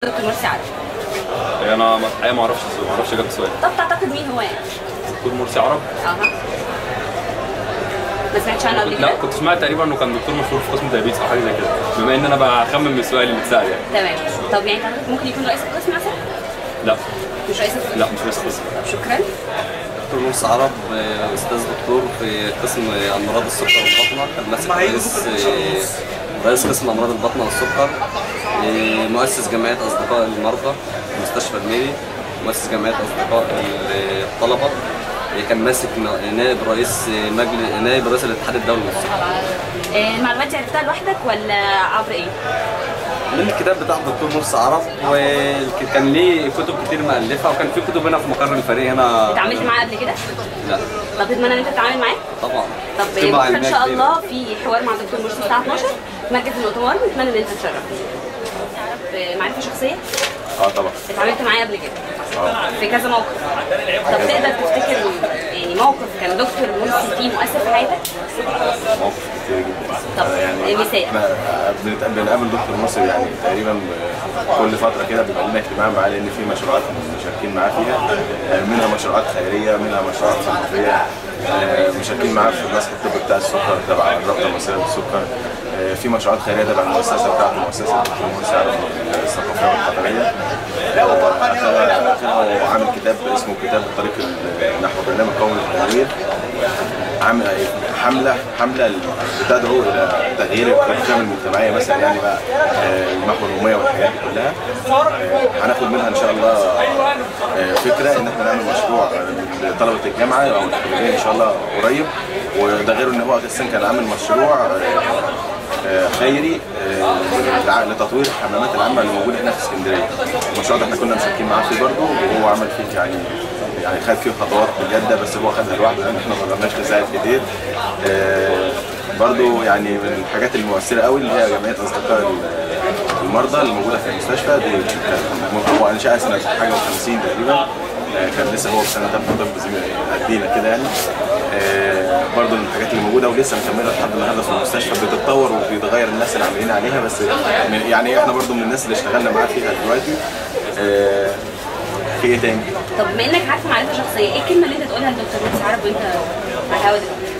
دكتور مرسي عرب انا ما- الحقيقه ما اعرفش السؤال- ما اعرفش اجابه السؤال طب تعتقد مين هو يعني؟ دكتور مرسي عرب اها ما سمعتش عنه قبل لا كده؟ كنت سمعت تقريبا انه كان دكتور مشهور في قسم دايابيتس او حاجه زي كده بما ان انا بخمن من السؤال اللي اتسال يعني تمام طب يعني تعتقد ممكن يكون رئيس القسم مثلا؟ لا مش رئيس القسم لا مش رئيس قسم طب شكرا دكتور موسى عرب آه، استاذ دكتور في قسم امراض السكر والبطنه كان ماسك رئيس آه، رئيس قسم امراض البطنه والسكر آه، مؤسس جمعيه اصدقاء المرضى مستشفى الميري مؤسس جمعيه اصدقاء الطلبه آه، كان ماسك نا- نائب رئيس آه، مجلس نائب رئيس الاتحاد الدولي للسكر آه، المعلومات دي عرفتها لوحدك ولا عبر ايه؟ من الكتاب بتاع الدكتور مرسي عرب وكان ليه كتب كتير مؤلفه وكان في كتب هنا في مقر الفريق هنا اتعاملت معاه قبل كده؟ لا طب تتمنى ان انت تتعامل معاه؟ طبعا طب كتب بكره ان علمية شاء كتير. الله في حوار مع دكتور مرسي الساعه 12 في مركز المؤتمر نتمنى ان انت تشرف معرفه شخصيه اه طبعا اتعاملت معاه قبل كده في كذا موقف طب تقدر تفتكر يعني موقف كان دكتور مرسي فيه مؤثر في حياتك؟ مواقف كتير جدا طب يعني مثال احنا بنت- بنقابل دكتور مصر يعني تقريبا كل فتره كده بيبقى لنا اجتماع معاه لان في مشروعات مشاركين معاه فيها آه، منها مشروعات خيريه منها مشروعات ثقافيه آه، مشاركين معاه في مسح الطب بتاع السكر تبع الرابطه المصريه للسكر آه، في مشروعات خيريه تبع المؤسسه بتاعته مؤسسه الدكتور مرسي عرب الثقافيه والقطريه آخرها آخرها هو عامل كتاب اسمه كتاب الطريق ال- نحو برنامج قومي للتنوير عامل حمله حمله بتدعو الى تغيير الافلام المجتمعيه مثلا يعني بقى آه، المحور الاميه والحاجات دي كلها آه، هناخد منها ان شاء الله آه، فكره ان احنا نعمل مشروع آه، لطلبه الجامعه او الخريجين ان شاء الله قريب وده غير ان هو اساسا كان عامل مشروع آه، آه، خيري آه، لع- لتطوير الحمامات العامه اللي موجوده هنا في اسكندريه. المشروع ده احنا كنا مشاركين معاه فيه برضه وهو عمل فيه يعني يعني خد فيه خطوات بجد بس هو خدها لوحده لان احنا ما قدرناش نساعد كتير. آه، برضه يعني من الحاجات المؤثره قوي اللي هي جمعيه اصدقاء ال- المرضى اللي موجوده في المستشفى دي كان- هو انشاها سنه حاجه و50 تقريبا آه، كان لسه هو في سنه ثالثه طب زي ما قدينا كده يعني آه، برضه من الحاجات اللي موجوده ولسه مكمله لحد النهارده في المستشفى بتتطور وبيتغير الناس اللي عاملين عليها بس من- يعني احنا برضه من الناس اللي اشتغلنا معاه فيها دلوقتي آه، في ايه تاني؟ طب بما انك عارفه معرفه شخصيه ايه الكلمه اللي انت تقولها لدكتور مرسي عرب وانت على الهوا دلوقتي؟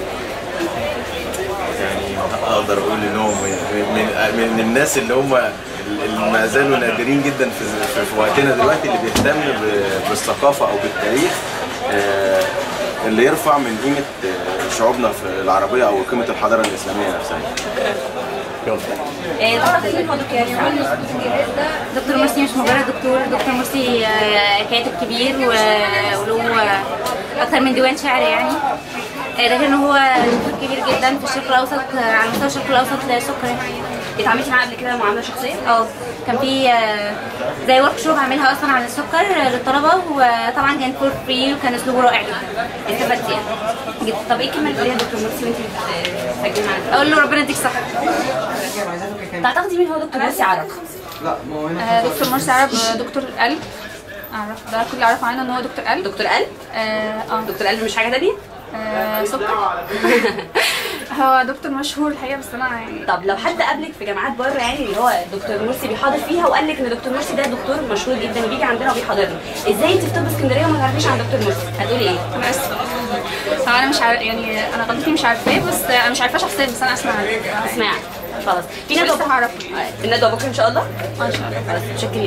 يعني اقدر اقول ان هو من, من, من الناس اللي هم اللي ما زالوا نادرين جدا في, في, في وقتنا دلوقتي اللي بيهتم ب- بالثقافه او بالتاريخ آه، اللي يرفع من قيمه آه، شعوبنا في العربيه او قيمه الحضاره الاسلاميه نفسها. يلا ايه تعتقد مين هو دكتور مرسي عرب؟ دكتور مرسي مش مجرد دكتور دكتور مرسي آه، كاتب كبير و- وله آه، اكتر من ديوان شعر يعني آه، ده غير ان هو دكتور كبير جدا في الشرق الاوسط آه، على مستوى الشرق الاوسط للسكر يعني. اتعاملتي معاه قبل كده معامله شخصيه؟ اه كان في آه، زي ورك شوب عاملها اصلا عن السكر آه، للطلبه وطبعا كان فور فري وكان اسلوبه رائع جدا استفدتي يعني جدا. طب ايه الكلمه اللي تقوليها لدكتور مرسي وانت بتسجلي معاه؟ اقول له ربنا يديك صحه تعتقدي مين هو دكتور مرسي عرب؟ آه، دكتور مرسي عرب آه، دكتور قلب اعرف ده كل اللي اعرفه عنه ان هو دكتور قلب دكتور قلب؟ اه آه، دكتور قلب مش حاجه تانية؟ آه، سكر هو دكتور مشهور الحقيقه بس انا يعني طب لو حد قابلك في جامعات بره يعني اللي هو دكتور مرسي بيحاضر فيها وقال لك ان دكتور مرسي ده دكتور مشهور جدا بيجي عندنا وبيحاضرنا ازاي انت في طب اسكندريه وما تعرفيش عن دكتور مرسي هتقولي ايه انا اسفه هو انا مش عارف يعني انا غلطتي مش عارفاه بس انا مش عارفاه شخصيا بس انا اسمع عنه اسمعي خلاص في مش ندوه لسه هعرفه يعني. آه، الندوه بكره ان شاء الله اه ان شاء الله خلاص متشكرين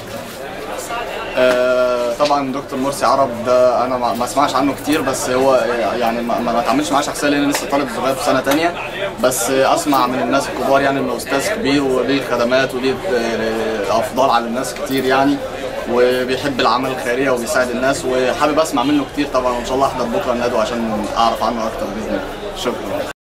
آه، طبعا دكتور مرسي عرب ده انا ما ما اسمعش عنه كتير بس هو يعني ما ما اتعاملش معاه شخصيا لان لسه طالب لغايه في سنه تانية بس اسمع من الناس الكبار يعني انه استاذ كبير وليه خدمات وليه آه، افضال على الناس كتير يعني وبيحب العمل الخيريه وبيساعد الناس وحابب اسمع منه كتير طبعا وان شاء الله احضر بكره الندوه عشان اعرف عنه اكتر باذن الله شكرا